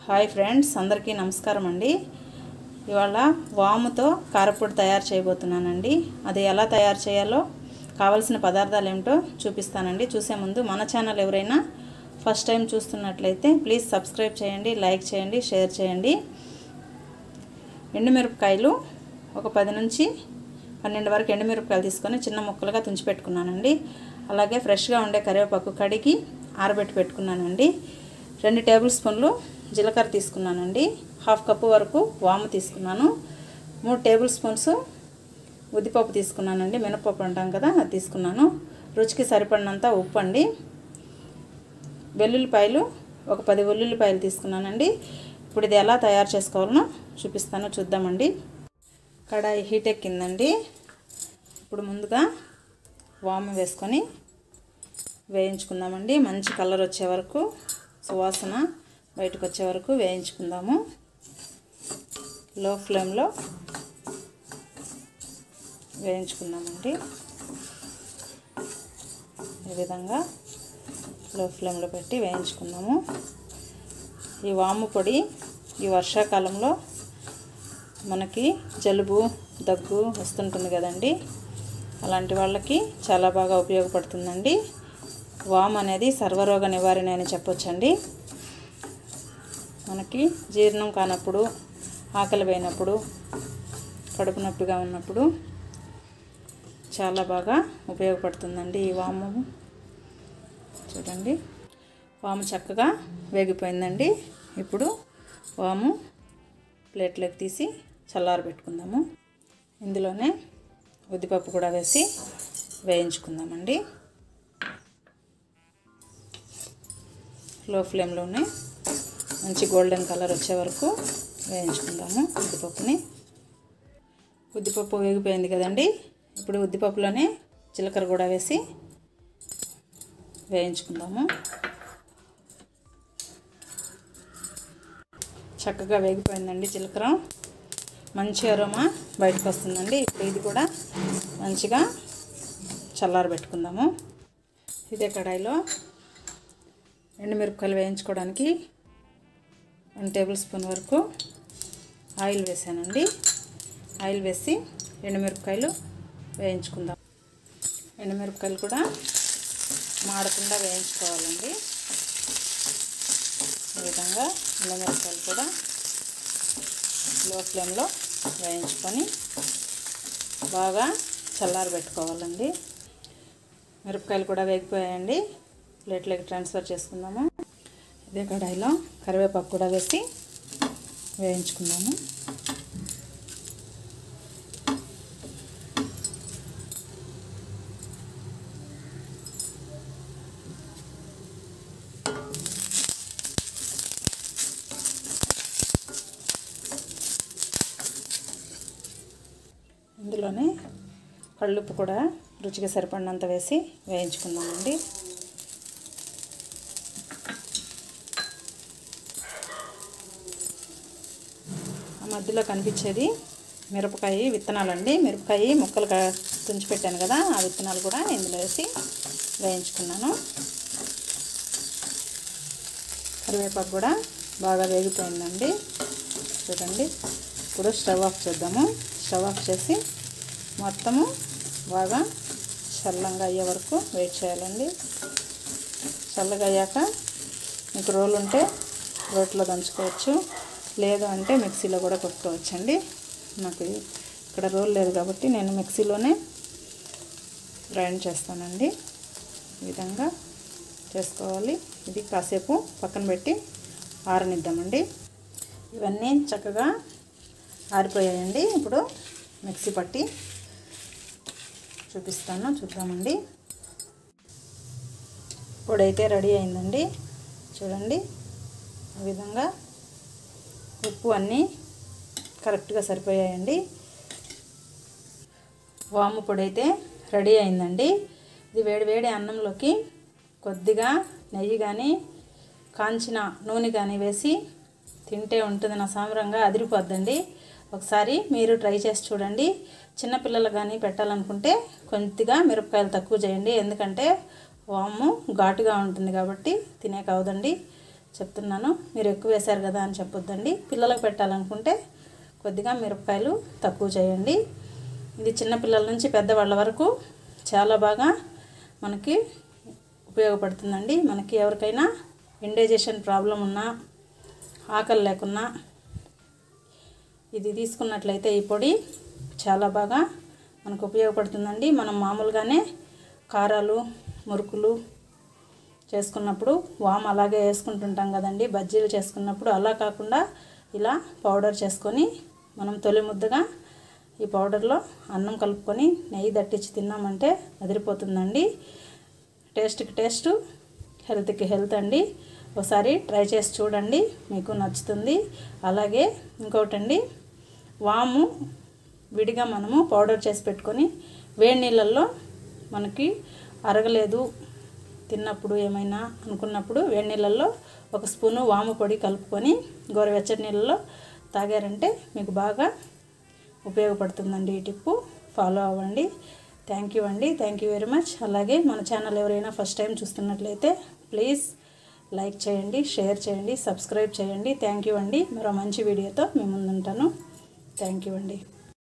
hi friends అందరికీ నమస్కారం అండి ఇవాళ వాముతో కారపొడి తయారు చేయబోతున్నానండి అది ఎలా తయారు చేయాలో కావలసిన పదార్థాలు ఏమిటో చూపిస్తానండి చూసే ముందు మన ఛానల్ ఎవరైనా ఫస్ట్ టైం చూస్తున్నట్లయితే ప్లీజ్ సబ్స్క్రైబ్ చేయండి లైక్ చేయండి షేర్ చేయండి ఎండుమిరపకాయలు ఒక పది నుంచి పన్నెండు వరకు ఎండుమిరపకాయలు తీసుకొని చిన్న ముక్కలుగా తుంచి పెట్టుకున్నానండి అలాగే ఫ్రెష్గా ఉండే కరివేపాకు కడిగి ఆరబెట్టి పెట్టుకున్నానండి రెండు టేబుల్ స్పూన్లు జీలకర్ర తీసుకున్నానండి హాఫ్ కప్పు వరకు వాము తీసుకున్నాను మూడు టేబుల్ స్పూన్స్ ఉద్దిపప్పు తీసుకున్నానండి మినపప్పు అంటాం కదా అది తీసుకున్నాను రుచికి సరిపడినంత ఉప్పు అండి వెల్లుల్లిపాయలు ఒక పది వెల్లుల్లిపాయలు తీసుకున్నానండి ఇప్పుడు ఇది ఎలా తయారు చేసుకోవాలనో చూపిస్తాను చూద్దామండి కడాయి హీట్ ఎక్కిందండి ఇప్పుడు ముందుగా వాము వేసుకొని వేయించుకుందామండి మంచి కలర్ వచ్చే వరకు సువాసన బయటకు వచ్చే వరకు వేయించుకుందాము లో ఫ్లేమ్లో వేయించుకుందామండి ఈ విధంగా లో ఫ్లేమ్లో పెట్టి వేయించుకుందాము ఈ వాము పొడి ఈ వర్షాకాలంలో మనకి జలుబు దగ్గు వస్తుంటుంది కదండి అలాంటి వాళ్ళకి చాలా బాగా ఉపయోగపడుతుందండి వామ్ అనేది సర్వరోగ నివారణ అని చెప్పొచ్చండి మనకి జీర్ణం కానప్పుడు ఆకలి పోయినప్పుడు కడుపు నొప్పిగా ఉన్నప్పుడు చాలా బాగా ఉపయోగపడుతుందండి ఈ వాము చూడండి వాము చక్కగా వేగిపోయిందండి ఇప్పుడు వాము ప్లేట్లోకి తీసి చల్లారబెట్టుకుందాము ఇందులోనే ఉద్దిపప్పు కూడా వేసి వేయించుకుందామండి లో ఫ్లేమ్లోనే మంచి గోల్డెన్ కలర్ వచ్చే వరకు వేయించుకుందాము ఉద్దిపప్పుని ఉద్దిపప్పు వేగిపోయింది కదండి ఇప్పుడు ఉద్దిపప్పులోనే జీలకర్ర కూడా వేసి వేయించుకుందాము చక్కగా వేగిపోయిందండి జీలకర్ర మంచి అరోమా బయటకు వస్తుందండి ఇప్పుడు ఇది కూడా మంచిగా చల్లారబెట్టుకుందాము ఇదే కడాయిలో ఎండుమిరపకాయలు వేయించుకోవడానికి వన్ టేబుల్ స్పూన్ వరకు ఆయిల్ వేసానండి ఆయిల్ వేసి ఎండుమిరపకాయలు వేయించుకుందాం ఎండుమిరపకాయలు కూడా మాడకుండా వేయించుకోవాలండి ఈ విధంగా ఎండుమిరపకాయలు కూడా లో ఫ్లేమ్లో వేయించుకొని బాగా చల్లారబెట్టుకోవాలండి మిరపకాయలు కూడా వేగిపోయాయండి ప్లేట్లోకి ట్రాన్స్ఫర్ చేసుకుందాము ఇదే కడాయిలో కరివేపాకు కూడా వేసి వేయించుకుందాము ఇందులోనే కళ్ళుప్పు కూడా రుచికి సరిపడినంత వేసి వేయించుకుందామండి ఆ మధ్యలో కనిపించేది మిరపకాయ విత్తనాలండి మిరపకాయ ముక్కలు తుంచి పెట్టాను కదా ఆ విత్తనాలు కూడా ఇందులో వేసి వేయించుకున్నాను కరివేపాకు కూడా బాగా వేగిపోయిందండి చూడండి ఇప్పుడు స్టవ్ ఆఫ్ చేద్దాము స్టవ్ ఆఫ్ చేసి మొత్తము బాగా చల్లంగా అయ్యే వరకు వెయిట్ చేయాలండి చల్లగా అయ్యాక మీకు రోలు ఉంటే రోట్లో దంచుకోవచ్చు లేదు అంటే మిక్సీలో కూడా కొట్టుకోవచ్చండి నాకు ఇక్కడ రోల్ లేదు కాబట్టి నేను మిక్సీలోనే గ్రైండ్ చేస్తానండి ఈ విధంగా చేసుకోవాలి ఇది కాసేపు పక్కన పెట్టి ఆరనిద్దామండి ఇవన్నీ చక్కగా ఆరిపోయాయండి ఇప్పుడు మిక్సీ పట్టి చూపిస్తాను చూద్దామండి పొడైతే రెడీ అయిందండి చూడండి ఈ విధంగా ఉప్పు అన్నీ కరెక్ట్గా సరిపోయాయండి వాము పొడి అయితే రెడీ అయిందండి ఇది వేడి వేడి అన్నంలోకి కొద్దిగా నెయ్యి కానీ కాంచిన నూనె కానీ వేసి తింటే ఉంటుంది నా సామరంగా అదిరిపోద్దండి ఒకసారి మీరు ట్రై చేసి చూడండి చిన్నపిల్లలు కానీ పెట్టాలనుకుంటే కొద్దిగా మిరపకాయలు తక్కువ చేయండి ఎందుకంటే వాము ఘాటుగా ఉంటుంది కాబట్టి తినే కావదండి చెప్తున్నాను మీరు ఎక్కువ వేశారు కదా అని చెప్పొద్దండి పిల్లలకు పెట్టాలనుకుంటే కొద్దిగా మిరపకాయలు తక్కువ చేయండి ఇది చిన్న పిల్లల నుంచి పెద్దవాళ్ళ వరకు చాలా బాగా మనకి ఉపయోగపడుతుందండి మనకి ఎవరికైనా ఇండైజెషన్ ప్రాబ్లం ఉన్నా ఆకలి లేకున్నా ఇది తీసుకున్నట్లయితే ఈ పొడి చాలా బాగా మనకు ఉపయోగపడుతుందండి మనం మామూలుగానే కారాలు మురుకులు చేసుకున్నప్పుడు వామ్ అలాగే వేసుకుంటుంటాం కదండి బజ్జీలు చేసుకున్నప్పుడు అలా కాకుండా ఇలా పౌడర్ చేసుకొని మనం తొలి ముద్దగా ఈ పౌడర్లో అన్నం కలుపుకొని నెయ్యి దట్టించి తిన్నామంటే అదిరిపోతుందండి టేస్ట్కి టేస్ట్ హెల్త్కి హెల్త్ అండి ఒకసారి ట్రై చేసి చూడండి మీకు నచ్చుతుంది అలాగే ఇంకొకటండి వాము విడిగా మనము పౌడర్ చేసి పెట్టుకొని వేడి నీళ్ళల్లో మనకి అరగలేదు తిన్నప్పుడు ఏమైనా అనుకున్నప్పుడు వేడి నీళ్ళల్లో ఒక స్పూను వాము పొడి కలుపుకొని గోరువెచ్చటి నీళ్ళలో తాగారంటే మీకు బాగా ఉపయోగపడుతుందండి ఈ టిప్పు ఫాలో అవ్వండి థ్యాంక్ యూ అండి థ్యాంక్ యూ వెరీ మచ్ అలాగే మన ఛానల్ ఎవరైనా ఫస్ట్ టైం చూస్తున్నట్లయితే ప్లీజ్ లైక్ చేయండి షేర్ చేయండి సబ్స్క్రైబ్ చేయండి థ్యాంక్ యూ అండి మరో మంచి వీడియోతో మీ ముందుంటాను థ్యాంక్ యూ అండి